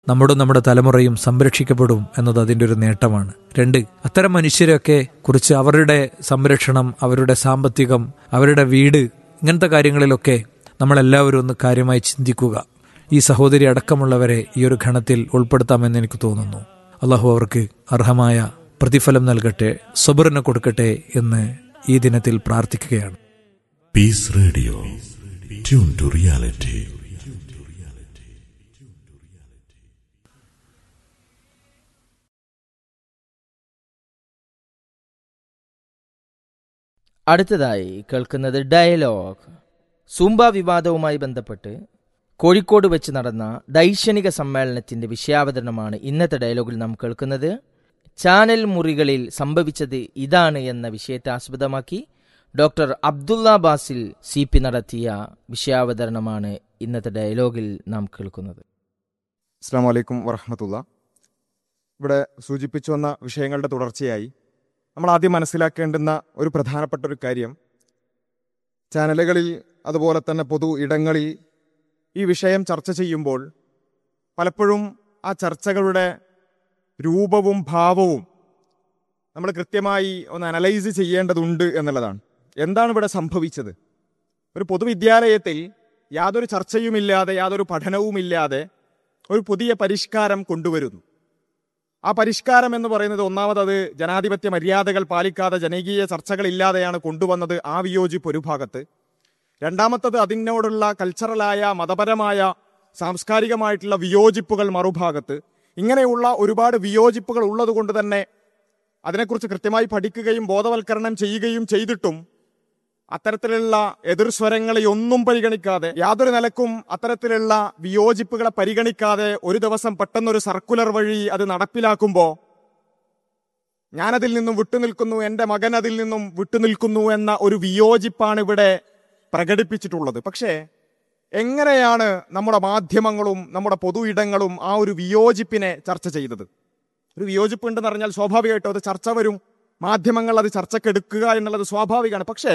നമ്മുടെ നമ്മുടെ തലമുറയും സംരക്ഷിക്കപ്പെടും എന്നത് അതിൻ്റെ ഒരു നേട്ടമാണ് രണ്ട് അത്തരം മനുഷ്യരെയൊക്കെ കുറിച്ച് അവരുടെ സംരക്ഷണം അവരുടെ സാമ്പത്തികം അവരുടെ വീട് ഇങ്ങനത്തെ കാര്യങ്ങളിലൊക്കെ നമ്മളെല്ലാവരും ഒന്ന് കാര്യമായി ചിന്തിക്കുക ഈ സഹോദരി അടക്കമുള്ളവരെ ഈ ഒരു ഘണത്തിൽ ഉൾപ്പെടുത്താമെന്ന് എനിക്ക് തോന്നുന്നു അള്ളാഹു അവർക്ക് അർഹമായ പ്രതിഫലം നൽകട്ടെ സബറിന് കൊടുക്കട്ടെ എന്ന് ഈ ദിനത്തിൽ പ്രാർത്ഥിക്കുകയാണ് peace radio tune to reality അടുത്തതായി കേൾക്കുന്നത് ഡയലോഗ് സൂംബ വിവാദവുമായി ബന്ധപ്പെട്ട് കോഴിക്കോട് വെച്ച് നടന്ന ദൈക്ഷണിക സമ്മേളനത്തിന്റെ വിഷയാവതരണമാണ് ഇന്നത്തെ ഡയലോഗിൽ നാം കേൾക്കുന്നത് ചാനൽ മുറികളിൽ സംഭവിച്ചത് ഇതാണ് എന്ന വിഷയത്തെ ആസ്പദമാക്കി doctor Abdulla Basil C P നടത്തിയ വിഷയാവതരണമാണ് ഇന്നത്തെ ഡയലോഗിൽ നാം കേൾക്കുന്നത് അസ്സാം വലൈക്കും വറഹമത്തുള്ള ഇവിടെ സൂചിപ്പിച്ചു വന്ന വിഷയങ്ങളുടെ തുടർച്ചയായി നമ്മൾ ആദ്യം മനസ്സിലാക്കേണ്ടുന്ന ഒരു പ്രധാനപ്പെട്ട ഒരു കാര്യം ചാനലുകളിൽ അതുപോലെ തന്നെ പൊതു ഇടങ്ങളിൽ ഈ വിഷയം ചർച്ച ചെയ്യുമ്പോൾ പലപ്പോഴും ആ ചർച്ചകളുടെ രൂപവും ഭാവവും നമ്മൾ കൃത്യമായി ഒന്ന് അനലൈസ് ചെയ്യേണ്ടതുണ്ട് എന്നുള്ളതാണ് എന്താണ് ഇവിടെ സംഭവിച്ചത് ഒരു പൊതുവിദ്യാലയത്തിൽ യാതൊരു ചർച്ചയുമില്ലാതെ യാതൊരു പഠനവുമില്ലാതെ ഒരു പുതിയ പരിഷ്കാരം കൊണ്ടുവരുന്നു ആ പരിഷ്കാരം എന്ന് പറയുന്നത് ഒന്നാമത് അത് ജനാധിപത്യ മര്യാദകൾ പാലിക്കാതെ ജനകീയ ചർച്ചകളില്ലാതെയാണ് കൊണ്ടുവന്നത് ആ വിയോജിപ്പ് ഒരു ഭാഗത്ത് രണ്ടാമത്തത് അതിനോടുള്ള കൾച്ചറലായ മതപരമായ സാംസ്കാരികമായിട്ടുള്ള വിയോജിപ്പുകൾ മറുഭാഗത്ത് ഇങ്ങനെയുള്ള ഒരുപാട് വിയോജിപ്പുകൾ ഉള്ളത് കൊണ്ട് തന്നെ അതിനെക്കുറിച്ച് കൃത്യമായി പഠിക്കുകയും ബോധവൽക്കരണം ചെയ്യുകയും ചെയ്തിട്ടും അത്തരത്തിലുള്ള എതിർസ്വരങ്ങളെ ഒന്നും പരിഗണിക്കാതെ യാതൊരു നിലക്കും അത്തരത്തിലുള്ള വിയോജിപ്പുകളെ പരിഗണിക്കാതെ ഒരു ദിവസം പെട്ടെന്നൊരു സർക്കുലർ വഴി അത് നടപ്പിലാക്കുമ്പോൾ ഞാനതിൽ നിന്നും വിട്ടുനിൽക്കുന്നു എൻ്റെ മകൻ അതിൽ നിന്നും വിട്ടുനിൽക്കുന്നു എന്ന ഒരു വിയോജിപ്പാണ് ഇവിടെ പ്രകടിപ്പിച്ചിട്ടുള്ളത് പക്ഷേ എങ്ങനെയാണ് നമ്മുടെ മാധ്യമങ്ങളും നമ്മുടെ പൊതു ഇടങ്ങളും ആ ഒരു വിയോജിപ്പിനെ ചർച്ച ചെയ്തത് ഒരു വിയോജിപ്പ് ഉണ്ടെന്ന് പറഞ്ഞാൽ സ്വാഭാവികമായിട്ടും അത് ചർച്ച വരും മാധ്യമങ്ങൾ അത് ചർച്ചക്കെടുക്കുക എന്നുള്ളത് സ്വാഭാവികമാണ് പക്ഷേ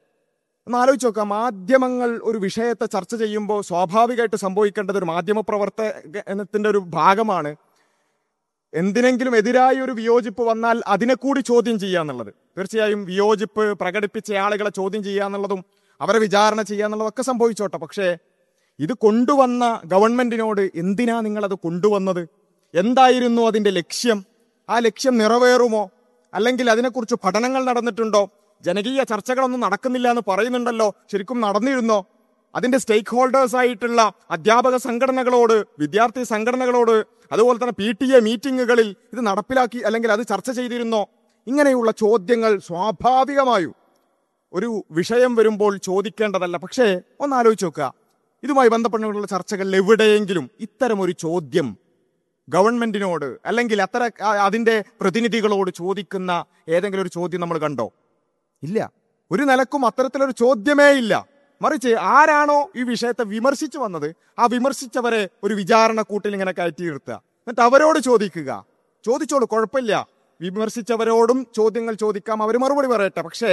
ഒന്ന് ആലോചിച്ച് നോക്കാം മാധ്യമങ്ങൾ ഒരു വിഷയത്തെ ചർച്ച ചെയ്യുമ്പോൾ സ്വാഭാവികമായിട്ട് സംഭവിക്കേണ്ടത് ഒരു മാധ്യമ പ്രവർത്തനത്തിന്റെ ഒരു ഭാഗമാണ് എന്തിനെങ്കിലും എതിരായ ഒരു വിയോജിപ്പ് വന്നാൽ അതിനെ കൂടി ചോദ്യം ചെയ്യുക എന്നുള്ളത് തീർച്ചയായും വിയോജിപ്പ് പ്രകടിപ്പിച്ച ആളുകളെ ചോദ്യം ചെയ്യുക എന്നുള്ളതും അവരെ വിചാരണ ചെയ്യുക എന്നുള്ളതൊക്കെ സംഭവിച്ചോട്ടെ പക്ഷേ ഇത് കൊണ്ടുവന്ന ഗവൺമെന്റിനോട് എന്തിനാ നിങ്ങളത് കൊണ്ടുവന്നത് എന്തായിരുന്നു അതിന്റെ ലക്ഷ്യം ആ ലക്ഷ്യം നിറവേറുമോ അല്ലെങ്കിൽ അതിനെക്കുറിച്ച് പഠനങ്ങൾ നടന്നിട്ടുണ്ടോ ജനകീയ ചർച്ചകളൊന്നും നടക്കുന്നില്ല എന്ന് പറയുന്നുണ്ടല്ലോ ശരിക്കും നടന്നിരുന്നോ അതിന്റെ സ്റ്റേക്ക് ഹോൾഡേഴ്സ് ആയിട്ടുള്ള അധ്യാപക സംഘടനകളോട് വിദ്യാർത്ഥി സംഘടനകളോട് അതുപോലെ തന്നെ പി ടി എ മീറ്റിങ്ങുകളിൽ ഇത് നടപ്പിലാക്കി അല്ലെങ്കിൽ അത് ചർച്ച ചെയ്തിരുന്നോ ഇങ്ങനെയുള്ള ചോദ്യങ്ങൾ സ്വാഭാവികമായും ഒരു വിഷയം വരുമ്പോൾ ചോദിക്കേണ്ടതല്ല പക്ഷേ ഒന്ന് ആലോചിച്ച് നോക്കുക ഇതുമായി ബന്ധപ്പെട്ടുള്ള ചർച്ചകളിൽ എവിടെയെങ്കിലും ഇത്തരം ഒരു ചോദ്യം ഗവൺമെന്റിനോട് അല്ലെങ്കിൽ അത്തര അതിന്റെ പ്രതിനിധികളോട് ചോദിക്കുന്ന ഏതെങ്കിലും ഒരു ചോദ്യം നമ്മൾ കണ്ടോ ഇല്ല ഒരു നിലക്കും അത്തരത്തിലൊരു ചോദ്യമേ ഇല്ല മറിച്ച് ആരാണോ ഈ വിഷയത്തെ വിമർശിച്ചു വന്നത് ആ വിമർശിച്ചവരെ ഒരു വിചാരണ കൂട്ടിൽ ഇങ്ങനെ കയറ്റി നിർത്തുക എന്നിട്ട് അവരോട് ചോദിക്കുക ചോദിച്ചോളൂ കുഴപ്പമില്ല വിമർശിച്ചവരോടും ചോദ്യങ്ങൾ ചോദിക്കാം അവർ മറുപടി പറയട്ടെ പക്ഷേ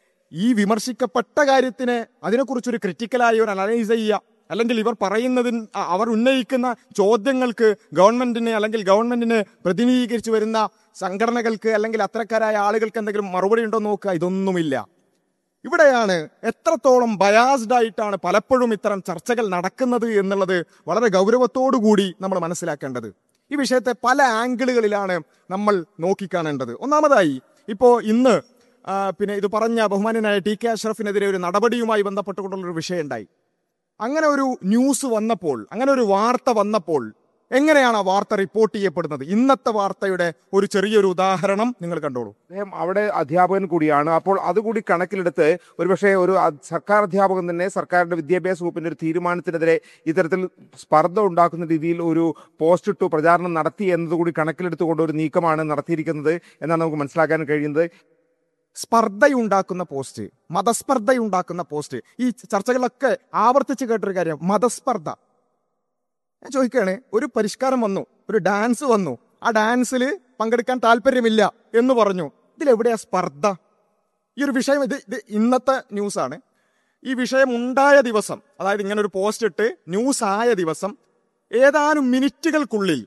ഈ വിമർശിക്കപ്പെട്ട കാര്യത്തിന് അതിനെക്കുറിച്ചൊരു ക്രിറ്റിക്കലായി ഒരു അനലൈസ് ചെയ്യുക അല്ലെങ്കിൽ ഇവർ പറയുന്നതിന് അവർ ഉന്നയിക്കുന്ന ചോദ്യങ്ങൾക്ക് ഗവൺമെന്റിന് അല്ലെങ്കിൽ ഗവൺമെന്റിന് പ്രതിനിധീകരിച്ചു വരുന്ന സംഘടനകൾക്ക് അല്ലെങ്കിൽ അത്തരക്കാരായ ആളുകൾക്ക് എന്തെങ്കിലും മറുപടി ഉണ്ടോ നോക്കുക ഇതൊന്നുമില്ല ഇവിടെയാണ് എത്രത്തോളം ബയാസ്ഡ് ആയിട്ടാണ് പലപ്പോഴും ഇത്തരം ചർച്ചകൾ നടക്കുന്നത് എന്നുള്ളത് വളരെ ഗൗരവത്തോടു കൂടി നമ്മൾ മനസ്സിലാക്കേണ്ടത് ഈ വിഷയത്തെ പല ആംഗിളുകളിലാണ് നമ്മൾ നോക്കിക്കാണേണ്ടത് ഒന്നാമതായി ഇപ്പോ ഇന്ന് പിന്നെ ഇത് പറഞ്ഞ ബഹുമാനായ ടി കെ അഷ്റഫിനെതിരെ ഒരു നടപടിയുമായി ബന്ധപ്പെട്ടുകൊണ്ടുള്ള ഒരു വിഷയം ഉണ്ടായി അങ്ങനെ ഒരു ന്യൂസ് വന്നപ്പോൾ അങ്ങനെ ഒരു വാർത്ത വന്നപ്പോൾ എങ്ങനെയാണ് ആ വാർത്ത റിപ്പോർട്ട് ചെയ്യപ്പെടുന്നത് ഇന്നത്തെ വാർത്തയുടെ ഒരു ചെറിയൊരു ഉദാഹരണം നിങ്ങൾ കണ്ടോളൂ അദ്ദേഹം അവിടെ അധ്യാപകൻ കൂടിയാണ് അപ്പോൾ അതുകൂടി കണക്കിലെടുത്ത് ഒരുപക്ഷെ ഒരു സർക്കാർ അധ്യാപകൻ തന്നെ സർക്കാരിന്റെ വിദ്യാഭ്യാസ വകുപ്പിന്റെ ഒരു തീരുമാനത്തിനെതിരെ ഇത്തരത്തിൽ സ്പർദ്ധ ഉണ്ടാക്കുന്ന രീതിയിൽ ഒരു പോസ്റ്റ് ഇട്ടു പ്രചാരണം നടത്തി എന്നതുകൂടി കണക്കിലെടുത്തുകൊണ്ട് ഒരു നീക്കമാണ് നടത്തിയിരിക്കുന്നത് എന്നാണ് നമുക്ക് മനസ്സിലാക്കാൻ കഴിയുന്നത് സ്പർദ്ധയുണ്ടാക്കുന്ന പോസ്റ്റ് മതസ്പർദ്ധയുണ്ടാക്കുന്ന പോസ്റ്റ് ഈ ചർച്ചകളിലൊക്കെ ആവർത്തിച്ച് കേട്ടൊരു കാര്യം മതസ്പർദ്ധ ഞാൻ ചോദിക്കുകയാണ് ഒരു പരിഷ്കാരം വന്നു ഒരു ഡാൻസ് വന്നു ആ ഡാൻസിൽ പങ്കെടുക്കാൻ താല്പര്യമില്ല എന്ന് പറഞ്ഞു ഇതിലെവിടെയാ സ്പർദ്ധ ഈ ഒരു വിഷയം ഇത് ഇത് ഇന്നത്തെ ന്യൂസാണ് ഈ വിഷയം ഉണ്ടായ ദിവസം അതായത് ഇങ്ങനെ ഒരു പോസ്റ്റ് ഇട്ട് ന്യൂസ് ആയ ദിവസം ഏതാനും മിനിറ്റുകൾക്കുള്ളിൽ